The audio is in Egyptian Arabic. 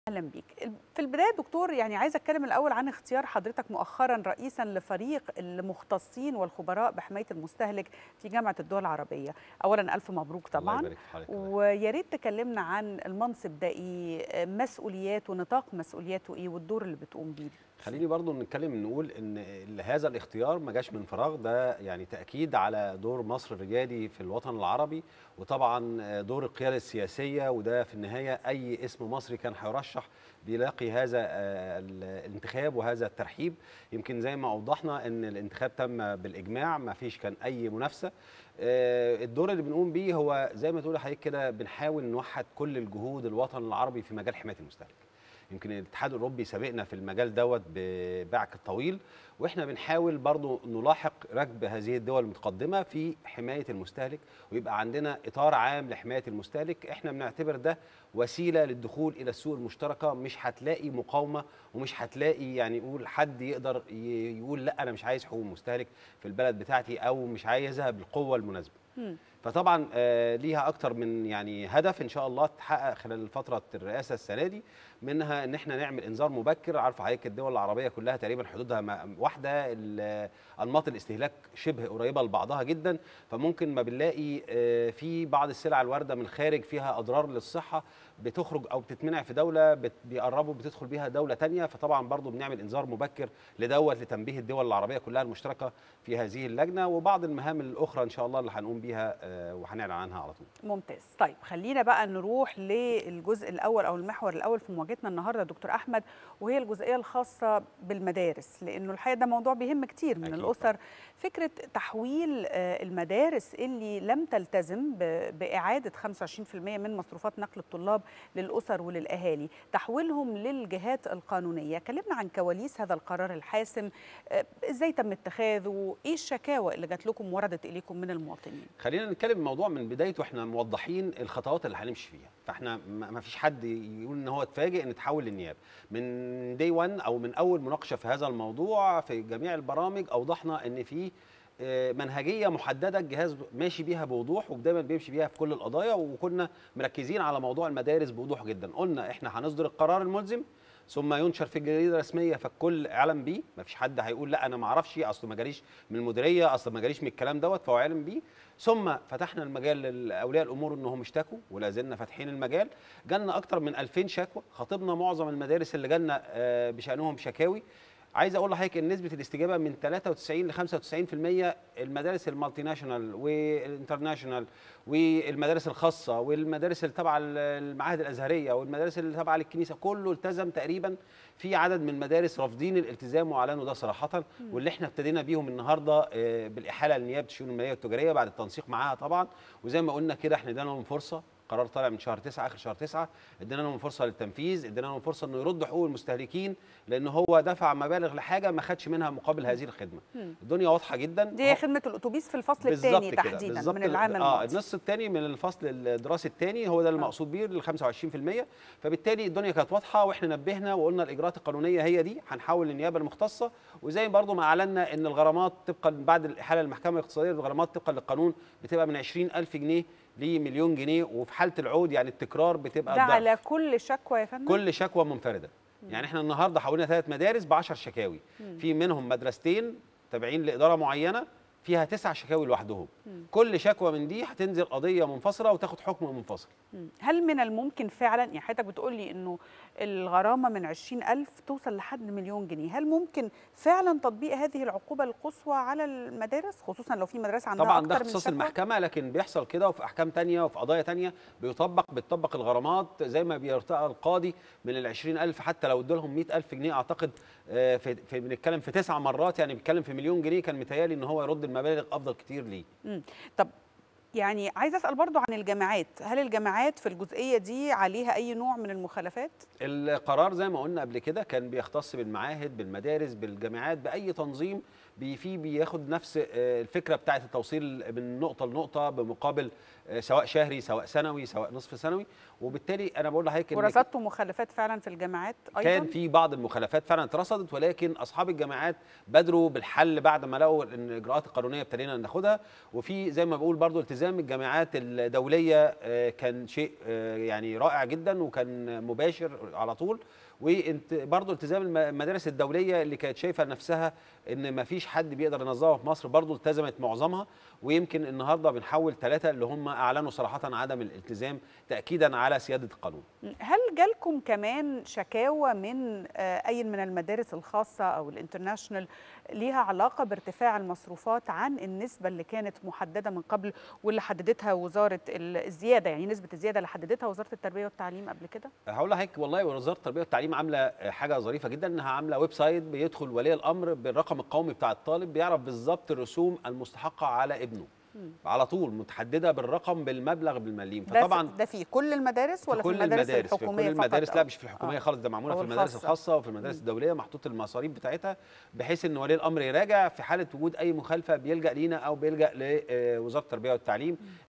اهلا بيك في البدايه دكتور يعني عايزه اتكلم الاول عن اختيار حضرتك مؤخرا رئيسا لفريق المختصين والخبراء بحمايه المستهلك في جامعه الدول العربيه اولا الف مبروك طبعا الله يبارك في حضرتك. ويا ريت تكلمنا عن المنصب ده ايه مسؤولياته نطاق مسؤولياته ايه والدور اللي بتقوم بيه خليني برضو نتكلم نقول ان هذا الاختيار ما جاش من فراغ ده يعني تاكيد على دور مصر الرجالي في الوطن العربي وطبعا دور القياده السياسيه وده في النهايه اي اسم مصري كان هيرشح بيلاقي هذا الانتخاب وهذا الترحيب يمكن زي ما اوضحنا ان الانتخاب تم بالاجماع ما فيش كان اي منافسه الدور اللي بنقوم بيه هو زي ما تقول حضرتك كده بنحاول نوحد كل الجهود الوطن العربي في مجال حمايه المستهلك يمكن الاتحاد الاوروبي سابقنا في المجال دوت ببعك الطويل واحنا بنحاول برضو نلاحق ركب هذه الدول المتقدمه في حمايه المستهلك ويبقى عندنا اطار عام لحمايه المستهلك احنا بنعتبر ده وسيله للدخول الى السوق المشتركه مش هتلاقي مقاومه ومش هتلاقي يعني يقول حد يقدر يقول لا انا مش عايز حقوق المستهلك في البلد بتاعتي او مش عايزها بالقوه المناسبه فطبعا آه ليها اكتر من يعني هدف ان شاء الله تحقق خلال فتره الرئاسه السنه دي منها ان احنا نعمل انذار مبكر عارفه حضرتك الدول العربيه كلها تقريبا حدودها واحده انماط الاستهلاك شبه قريبه لبعضها جدا فممكن ما بنلاقي آه في بعض السلع الوارده من الخارج فيها اضرار للصحه بتخرج او بتتمنع في دوله بيقربوا بتدخل بيها دوله ثانيه فطبعا برضو بنعمل انذار مبكر لدوت لتنبيه الدول العربيه كلها المشتركه في هذه اللجنه وبعض المهام الاخرى ان شاء الله اللي هنقوم بيها وهنعلن عنها على طول. ممتاز، طيب خلينا بقى نروح للجزء الاول او المحور الاول في مواجهتنا النهارده دكتور احمد وهي الجزئيه الخاصه بالمدارس لانه الحقيقه ده موضوع بيهم كتير من أكيد. الاسر فكره تحويل المدارس اللي لم تلتزم باعاده 25% من مصروفات نقل الطلاب للاسر وللاهالي، تحويلهم للجهات القانونيه، كلمنا عن كواليس هذا القرار الحاسم، ازاي تم اتخاذه، ايه الشكاوى اللي جات لكم وردت اليكم من المواطنين؟ خلينا نتكلم الموضوع من بدايته واحنا موضحين الخطوات اللي هنمشي فيها، فاحنا ما فيش حد يقول ان هو اتفاجئ ان تحول للنيابه، من دي 1 او من اول مناقشه في هذا الموضوع في جميع البرامج اوضحنا ان في منهجيه محدده الجهاز ماشي بيها بوضوح ودايما بيمشي بيها في كل القضايا وكنا مركزين على موضوع المدارس بوضوح جدا قلنا احنا هنصدر القرار الملزم ثم ينشر في الجريده الرسميه فالكل اعلم بيه مفيش حد هيقول لا انا ما اعرفش اصل ما جاليش من المديريه اصل ما جاليش من الكلام دوت فهو علم بيه ثم فتحنا المجال لاولياء الامور انهم اشتكوا ولا زلنا فاتحين المجال جالنا اكتر من 2000 شكوى خاطبنا معظم المدارس اللي جالنا بشانهم شكاوي عايز اقول لحضرتك ان نسبه الاستجابه من 93 ل 95% المدارس المالتي ناشونال والانترناشونال والمدارس الخاصه والمدارس اللي تبع المعاهد الازهريه والمدارس اللي تبع للكنيسه كله التزم تقريبا في عدد من المدارس رافضين الالتزام واعلنوا ده صراحه واللي احنا ابتدينا بيهم النهارده بالاحاله لنيابه الشؤون الماليه والتجاريه بعد التنسيق معاها طبعا وزي ما قلنا كده احنا ادينا لهم فرصه قرار طالع من شهر 9 اخر شهر 9 ادينا لهم فرصه للتنفيذ ادينا لهم فرصه انه يردوا حقوق المستهلكين لان هو دفع مبالغ لحاجه ما خدش منها مقابل هذه الخدمه مم. الدنيا واضحه جدا دي خدمه الاتوبيس في الفصل الثاني تحديدا من العام الماضي اه النص الثاني من الفصل الدراسي الثاني هو ده المقصود بيه ال 25% فبالتالي الدنيا كانت واضحه واحنا نبهنا وقلنا الاجراءات القانونيه هي دي هنحول للنيابه المختصه وزي برضو ما اعلنا ان الغرامات طبقا بعد الاحاله للمحكمه الاقتصاديه الغرامات طبقا للقانون بتبقى من 20000 جنيه لمليون جنيه وفي حاله العود يعني التكرار بتبقى ده الضعف. على كل شكوى يا فندم كل شكوى منفرده يعني احنا النهارده حولنا ثلاث مدارس ب 10 شكاوي مم. في منهم مدرستين تابعين لاداره معينه فيها تسع شكاوي لوحدهم مم. كل شكوى من دي هتنزل قضيه منفصله وتاخد حكم منفصل مم. هل من الممكن فعلا يعني حضرتك بتقول لي انه الغرامه من 20000 توصل لحد مليون جنيه هل ممكن فعلا تطبيق هذه العقوبه القصوى على المدارس خصوصا لو في مدرسه عندها طبعا اكتر ده من اختصاص شكوى؟ المحكمه لكن بيحصل كده وفي احكام تانية وفي قضايا تانية بيطبق بتطبق الغرامات زي ما بيرتقى القاضي من ال 20000 حتى لو ادولهم 100000 جنيه اعتقد آه، في في- بنتكلم في تسع مرات يعني بنتكلم في مليون جنيه كان متهيألي ان هو يرد المبالغ افضل كتير ليه مم. طب يعني عايزه اسال برضو عن الجامعات هل الجامعات في الجزئيه دي عليها اي نوع من المخالفات القرار زي ما قلنا قبل كده كان بيختص بالمعاهد بالمدارس بالجامعات باي تنظيم بي فيه بياخد نفس آه، الفكره بتاعه التوصيل من نقطه لنقطه بمقابل آه، سواء شهري سواء سنوي سواء نصف سنوي وبالتالي انا بقول لحضرتك إن ورصدتوا مخالفات فعلا في الجامعات ايضا كان في بعض المخالفات فعلا اترصدت ولكن اصحاب الجامعات بادروا بالحل بعد ما لقوا ان الاجراءات القانونيه ابتدينا ناخدها وفي زي ما بقول برضو التزام التزام الجامعات الدوليه آه، كان شيء آه، يعني رائع جدا وكان مباشر على طول وانت برضه التزام الم- المدارس الدوليه اللي كانت شايفه نفسها ان ما فيش حد بيقدر ينظمها في مصر برضه التزمت معظمها ويمكن النهارده بنحول ثلاثه اللي هم اعلنوا صراحه عدم الالتزام تاكيدا على سياده القانون هل جالكم كمان شكاوى من آه، اي من المدارس الخاصه او الانترناشونال ليها علاقه بارتفاع المصروفات عن النسبه اللي كانت محدده من قبل واللي حددتها وزاره ال- الزياده يعني نسبه الزياده اللي حددتها وزاره التربيه والتعليم قبل كده؟ هقول لحضرتك والله وزاره التربيه والتعليم عامله حاجه ظريفه جدا انها عامله ويب سايت بيدخل ولي الامر بالرقم القومي بتاع الطالب بيعرف بالظبط الرسوم المستحقه على ابنه على طول متحدده بالرقم بالمبلغ بالمليم ده فطبعا في ده في كل المدارس ولا في كل في المدارس المدارس الحكوميه في كل المدارس فقط لا أو- مش في الحكوميه آه. خالص ده معموله أو في المدارس الخاصة. الخاصه وفي المدارس الدوليه محطوط المصاريف بتاعتها بحيث ان ولي الامر يراجع في حاله وجود اي مخالفه بيلجا لينا او بيلجا لوزاره التربيه والتعليم